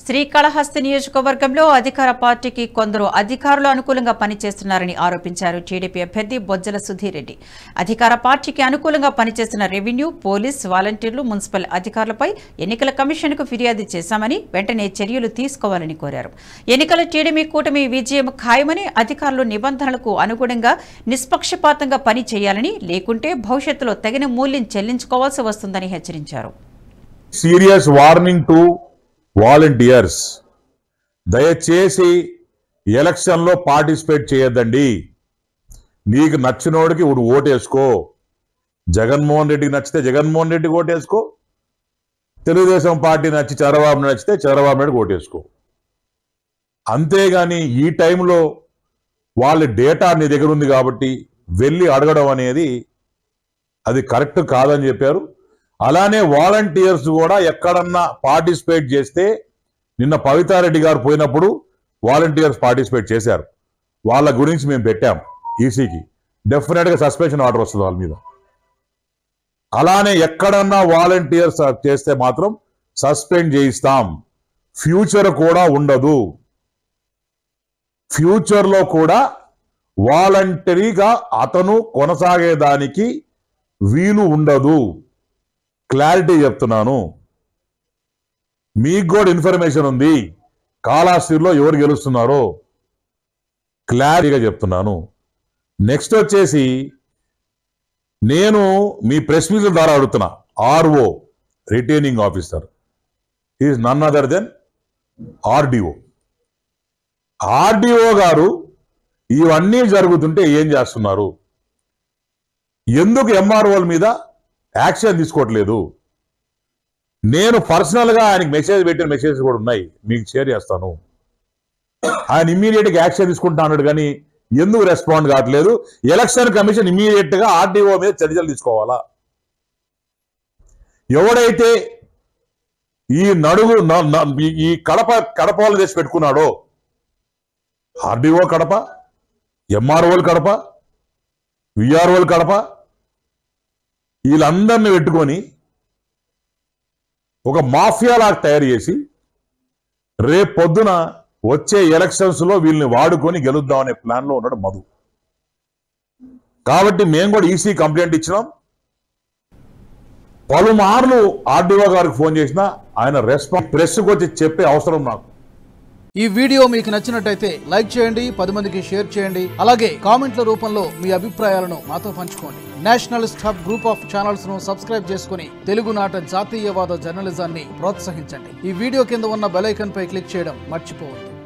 శ్రీకాళహస్తి నియోజకవర్గంలో అధికార పార్టీకి కొందరు అధికారులు అనుకూలంగా పనిచేస్తున్నారని ఆరోపించారు టీడీపీ అభ్యర్థి బొజ్జల సుధీర్ రెడ్డి అధికార పార్టీకి అనుకూలంగా పనిచేస్తున్న రెవెన్యూ పోలీస్ వాలంటీర్లు మున్సిపల్ అధికారులపై ఎన్నికల కమిషన్కు ఫిర్యాదు చేశామని వెంటనే చర్యలు తీసుకోవాలని కోరారు ఎన్నికల టీడీపీ కూటమి విజయం ఖాయమని అధికారులు నిబంధనలకు అనుగుణంగా నిష్పక్షపాతంగా పని చేయాలని లేకుంటే భవిష్యత్తులో తగిన మూల్యం చెల్లించుకోవాల్సి వస్తుందని హెచ్చరించారు సీరియస్ వార్నింగ్ టు వాలంటీర్స్ దయచేసి ఎలక్షన్లో పార్టిసిపేట్ చేయొద్దండి నీకు నచ్చినోడికి ఇప్పుడు ఓటేసుకో జగన్మోహన్ రెడ్డికి నచ్చితే జగన్మోహన్ రెడ్డికి ఓటేసుకో తెలుగుదేశం పార్టీ నచ్చి చంద్రబాబు నచ్చితే చంద్రబాబు నాయుడుకి ఓటేసుకో అంతేగాని ఈ టైంలో వాళ్ళ డేటా నీ దగ్గర ఉంది కాబట్టి వెళ్ళి అడగడం అనేది అది కరెక్ట్ కాదని చెప్పారు అలానే వాలంటీర్స్ కూడా ఎక్కడన్నా పార్టిసిపేట్ చేస్తే నిన్న పవితారెడ్డి గారు పోయినప్పుడు వాలంటీర్స్ పార్టిసిపేట్ చేశారు వాళ్ళ గురించి మేము పెట్టాం ఈసీకి డెఫినెట్గా సస్పెన్షన్ ఆర్డర్ వస్తుంది వాళ్ళ మీద అలానే ఎక్కడన్నా వాలంటీర్స్ చేస్తే మాత్రం సస్పెండ్ చేయిస్తాం ఫ్యూచర్ కూడా ఉండదు ఫ్యూచర్లో కూడా వాలంటరీగా అతను కొనసాగేదానికి వీలు ఉండదు క్లారిటీ చెప్తున్నాను మీకు కూడా ఇన్ఫర్మేషన్ ఉంది కాళాస్తిలో ఎవరు గెలుస్తున్నారో క్లారిటీగా చెప్తున్నాను నెక్స్ట్ వచ్చేసి నేను మీ ప్రెస్ మీట్ల ద్వారా అడుగుతున్నా RO retaining officer is none other than RDO RDO గారు ఇవన్నీ జరుగుతుంటే ఏం చేస్తున్నారు ఎందుకు ఎంఆర్ఓల మీద యాక్షన్ తీసుకోవట్లేదు నేను పర్సనల్ గా ఆయనకి మెసేజ్ పెట్టిన మెసేజ్ కూడా ఉన్నాయి మీకు షేర్ చేస్తాను ఆయన ఇమ్మీడియట్ గా యాక్షన్ తీసుకుంటా అన్నాడు కానీ ఎందుకు రెస్పాండ్ కావట్లేదు ఎలక్షన్ కమిషన్ ఇమ్మీడియట్ గా ఆర్డీఓ మీద చర్యలు తీసుకోవాలా ఎవడైతే ఈ నడుగు న- న- ఈ- ఈ కడప కడప వాళ్ళు తెచ్చి పెట్టుకున్నాడో ఆర్డీఓ కడప ఎంఆర్ఓలు కడప విఆర్ఓలు కడప వీళ్ళందరిని పెట్టుకొని ఒక మాఫియా లాగా తయారు చేసి రేపు పొద్దున వచ్చే ఎలక్షన్స్ లో వీళ్ళని వాడుకొని గెలుద్దామనే ప్లాన్ లో ఉన్నాడు మధు కాబట్టి మేము కూడా ఈసీ కంప్లైంట్ ఇచ్చినాం పలుమార్లు ఆర్డీఓ గారికి ఫోన్ చేసినా ఆయన రెస్పాన్స్ ప్రెస్కి వచ్చి చెప్పే అవసరం నాకు ఈ వీడియో మీకు నచ్చినట్టయితే లైక్ చేయండి పది మందికి షేర్ చేయండి అలాగే కామెంట్ల రూపంలో మీ అభిప్రాయాలను మాతో పంచుకోండి nationalist hub group of channels ను సబ్స్క్రైబ్ చేసుకుని తెలుగునాట జాతీయవాద జర్నలిజాన్ని ప్రోత్సహించండి ఈ వీడియో కింద ఉన్న బెల్ ఐకాన్ పై క్లిక్ చేయడం మర్చిపోవద్దు